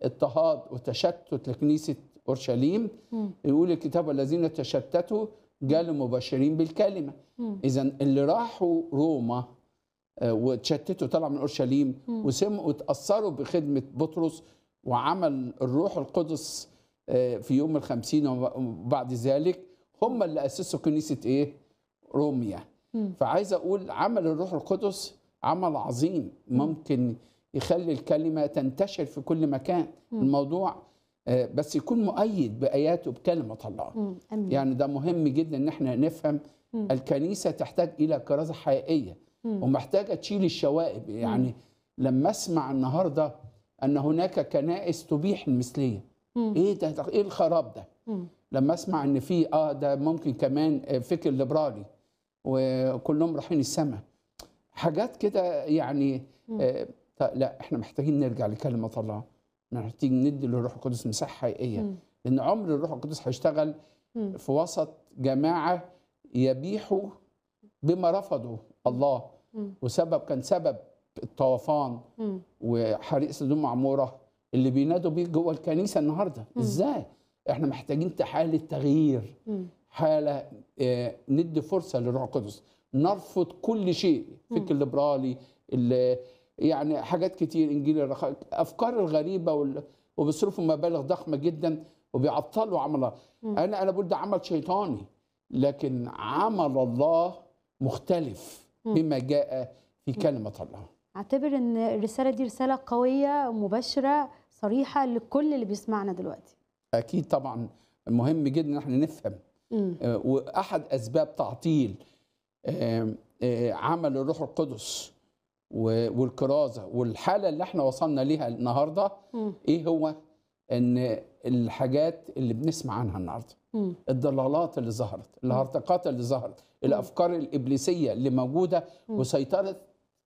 اضطهاد وتشتت لكنيسه اورشليم مم. يقول الكتاب الذين تشتتوا جالوا مبشرين بالكلمه مم. اذا اللي راحوا روما آه، وتشتتوا طلعوا من اورشليم مم. وسمعوا وتاثروا بخدمه بطرس وعمل الروح القدس آه، في يوم الخمسين وبعد ذلك هم اللي اسسوا كنيسه ايه؟ روميا مم. فعايز اقول عمل الروح القدس عمل عظيم ممكن يخلي الكلمه تنتشر في كل مكان الموضوع آه، بس يكون مؤيد بايات وبكلمه الله مم. امين يعني ده مهم جدا ان احنا نفهم مم. الكنيسه تحتاج الى كرازه حقيقيه مم. ومحتاجه تشيل الشوائب يعني لما اسمع النهارده ان هناك كنائس تبيح المثليه مم. ايه ده ده- ايه الخراب ده مم. لما اسمع ان في اه ده ممكن كمان آه، فكر ليبرالي وكلهم رايحين السماء حاجات كده يعني آه طيب لا احنا محتاجين نرجع لكلمه الله محتاجين ندي للروح القدس مساحه حقيقيه مم. لان عمر الروح القدس هيشتغل مم. في وسط جماعه يبيحوا بما رفضوا الله مم. وسبب كان سبب الطوفان مم. وحريق سدوم وعموره اللي بينادوا بيه جوه الكنيسه النهارده ازاي احنا محتاجين حاله تغيير مم. حاله آه، ندي فرصه للروح القدس نرفض كل شيء فكر ليبرالي ال- يعني حاجات كتير انجيل الرخاء افكار الغريبه وال- وبيصرفوا مبالغ ضخمه جدا وبيعطلوا عمل الله انا انا بقول ده عمل شيطاني لكن عمل الله مختلف بما جاء في كلمه الله اعتبر ان الرساله دي رساله قويه مباشره صريحه لكل اللي بيسمعنا دلوقتي اكيد طبعا مهم جدا ان احنا نفهم مم. آه، واحد اسباب تعطيل آه، آه، عمل الروح القدس و- والكرازه والحاله اللي احنا وصلنا ليها النهارده مم. ايه هو ان الحاجات اللي بنسمع عنها النهارده مم. الضلالات اللي ظهرت الهرطقات اللي ظهرت الافكار الابليسيه اللي موجوده وسيطرت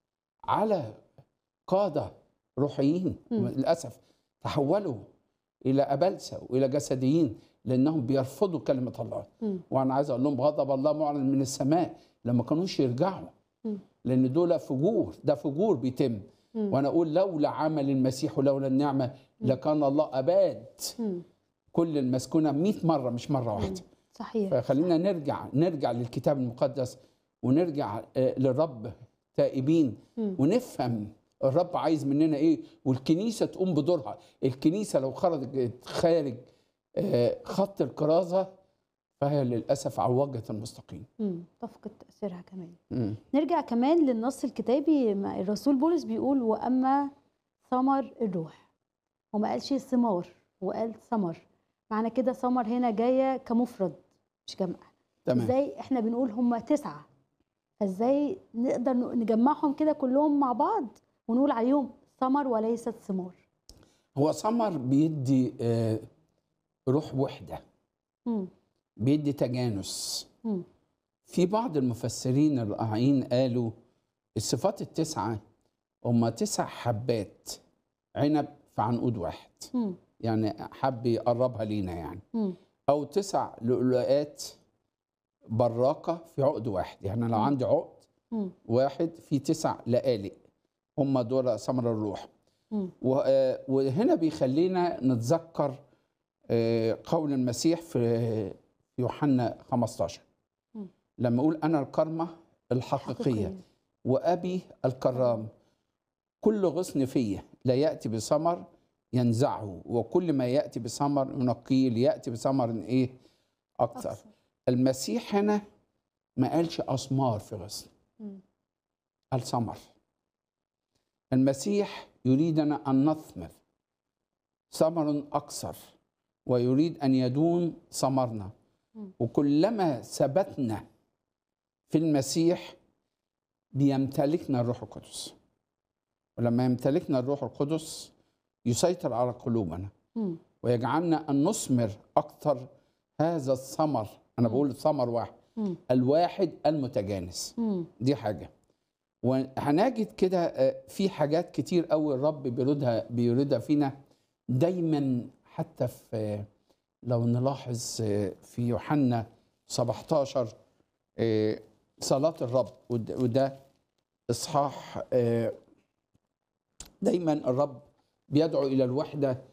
على قاده روحيين للاسف تحولوا الى ابلسه والى جسديين لانهم بيرفضوا كلمه الله مم. وانا عايز اقول لهم غضب الله معلن من السماء لما كانوش يرجعوا مم. لان دول فجور ده فجور بيتم وانا اقول لولا عمل المسيح ولولا النعمه لكان الله اباد مم. كل المسكونه 100 مره مش مره واحده صحيح فخلينا نرجع نرجع للكتاب المقدس ونرجع آه، للرب تائبين ونفهم الرب عايز مننا ايه والكنيسه تقوم بدورها الكنيسه لو خرجت خارج آه، خط الكرازه فهي للاسف عوجت المستقيم مم. تفقد تاثيرها كمان مم. نرجع كمان للنص الكتابي ما الرسول بولس بيقول واما ثمر الروح وما قالش ثمار وقال ثمر معنى كده ثمر هنا جايه كمفرد مش جمع تمام ازاي احنا بنقول هم تسعه فازاي نقدر ن- نجمعهم كده كلهم مع بعض ونقول عليهم ثمر وليست ثمار هو ثمر بيدي آه، روح وحده مم. بيدي تجانس مم. في بعض المفسرين الرائعين قالوا الصفات التسعه هم تسع حبات عنب في عنقود واحد مم. يعني حب يقربها لينا يعني مم. او تسع لؤلؤات براقه في عقد واحد يعني لو عندي عقد مم. واحد في تسع لآلئ هم دول ثمر الروح مم. و- آه، وهنا بيخلينا نتذكر آه، قول المسيح في في يوحنا 15 مم. لما يقول انا الكرمه الحقيقيه حقيقية. وابي الكرام كل غصن فيه لا ياتي بثمر ينزعه وكل ما ياتي بثمر ينقيه لياتي بثمر ايه اكثر أكثر. المسيح هنا ما قالش اسمار في غصن مم. قال ثمر المسيح يريدنا ان نثمر ثمر اكثر ويريد ان يدوم ثمرنا مم. وكلما ثبتنا في المسيح بيمتلكنا الروح القدس ولما يمتلكنا الروح القدس يسيطر على قلوبنا مم. ويجعلنا ان نثمر اكثر هذا الثمر انا بقول ثمر واحد مم. الواحد المتجانس مم. دي حاجه وهنجد كده آه، في حاجات كتير قوي الرب بيريدها بيريدها فينا دايما حتى في آه، لو نلاحظ آه، في يوحنا 17 آه، صلاة الرب وده- وده اصحاح آه، دايما الرب بيدعو الى الوحده